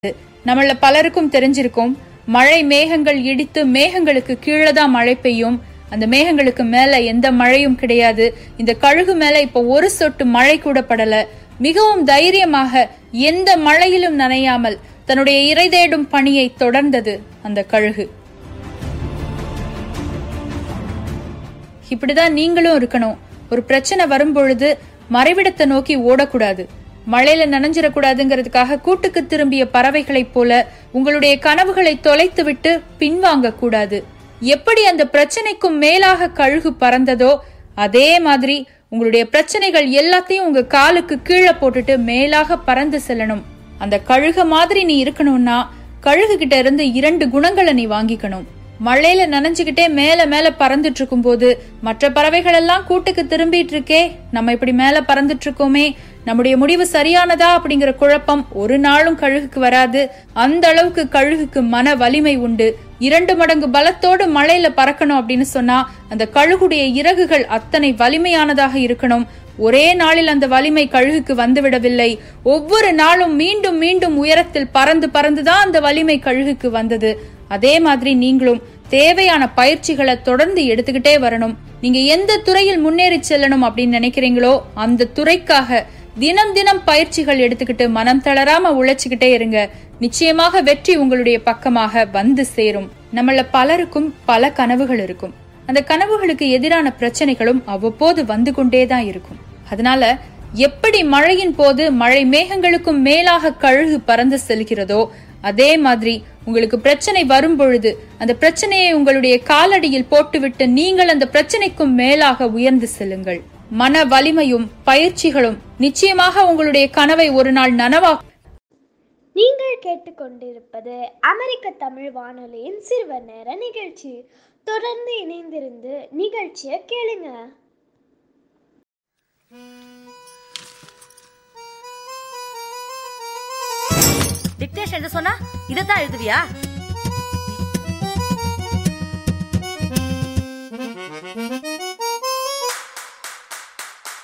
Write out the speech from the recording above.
நம்மள பலருக்கும் தெரிஞ்சிருக்கும் மழை மேகங்கள் இடித்து மேகங்களுக்கு கீழே தான் மழை பெய்யும் அந்த மேகங்களுக்கு மேல எந்த மழையும் கிடையாது இந்த கழுகு மேல இப்ப ஒரு சொட்டு மழை கூட படல மிகவும் தைரியமாக எந்த மழையிலும் நனையாமல் தன்னுடைய இறை தேடும் பணியை தொடர்ந்தது அந்த கழுகு இப்படிதான் நீங்களும் இருக்கணும் ஒரு பிரச்சனை வரும்பொழுது மறைவிடத்தை நோக்கி ஓடக்கூடாது மழையில நனைஞ்சிடக்கூடாதுங்கிறதுக்காக கூட்டுக்கு திரும்பிய பறவைகளைப் போல உங்களுடைய கனவுகளை தொலைத்து விட்டு பின்வாங்க கூடாது எப்படி அந்த பிரச்சனைக்கும் மேலாக கழுகு பறந்ததோ அதே மாதிரி உங்களுடைய பிரச்சனைகள் எல்லாத்தையும் உங்க காலுக்கு கீழே போட்டுட்டு மேலாக பறந்து செல்லணும் அந்த கழுக மாதிரி நீ இருக்கணும்னா கழுகு கிட்ட இருந்து இரண்டு குணங்களை நீ வாங்கிக்கணும் மழையில நனைஞ்சுக்கிட்டே மேல மேல பறந்துட்டு இருக்கும்போது மற்ற பறவைகள் எல்லாம் கூட்டுக்கு திரும்பிட்டு இருக்கே நம்ம இப்படி மேல பறந்துட்டு இருக்கோமே நம்முடைய முடிவு சரியானதா அப்படிங்கிற குழப்பம் ஒரு நாளும் கழுகுக்கு வராது அந்த அளவுக்கு கழுகுக்கு மன வலிமை உண்டு இரண்டு மடங்கு பலத்தோடு மழையில பறக்கணும் அப்படின்னு சொன்னா அந்த கழுகுடைய இறகுகள் அத்தனை வலிமையானதாக இருக்கணும் ஒரே நாளில் அந்த வலிமை கழுகுக்கு வந்துவிடவில்லை ஒவ்வொரு நாளும் மீண்டும் மீண்டும் உயரத்தில் பறந்து பறந்துதான் அந்த வலிமை கழுகுக்கு வந்தது அதே மாதிரி நீங்களும் தேவையான பயிற்சிகளை தொடர்ந்து எடுத்துக்கிட்டே வரணும் நீங்க எந்த துறையில் முன்னேறி செல்லணும் அப்படின்னு நினைக்கிறீங்களோ அந்த துறைக்காக தினம் தினம் பயிற்சிகள் எடுத்துக்கிட்டு மனம் தளராம உழைச்சுக்கிட்டே இருங்க நிச்சயமாக வெற்றி உங்களுடைய பக்கமாக வந்து சேரும் நம்மள பலருக்கும் பல கனவுகள் இருக்கும் அந்த கனவுகளுக்கு எதிரான பிரச்சனைகளும் அவ்வப்போது வந்து கொண்டே தான் இருக்கும் அதனால எப்படி மழையின் போது மழை மேகங்களுக்கும் மேலாக கழுகு பறந்து செல்கிறதோ அதே மாதிரி உங்களுக்கு பிரச்சனை வரும் பொழுது அந்த பிரச்சனையை உங்களுடைய காலடியில் போட்டுவிட்டு நீங்கள் அந்த பிரச்சனைக்கும் மேலாக உயர்ந்து செல்லுங்கள் மன வலிமையும் பயிற்சிகளும் நிச்சயமாக உங்களுடைய கனவை ஒரு நாள் நனவா நீங்கள் கேட்டுக்கொண்டிருப்பது அமெரிக்க தமிழ் வானொலியின் சிறுவர் நேர நிகழ்ச்சி தொடர்ந்து இணைந்திருந்து நிகழ்ச்சியை கேளுங்க டிக்டேஷன் எழுத சொன்னா இதைத்தான் எழுதுவியா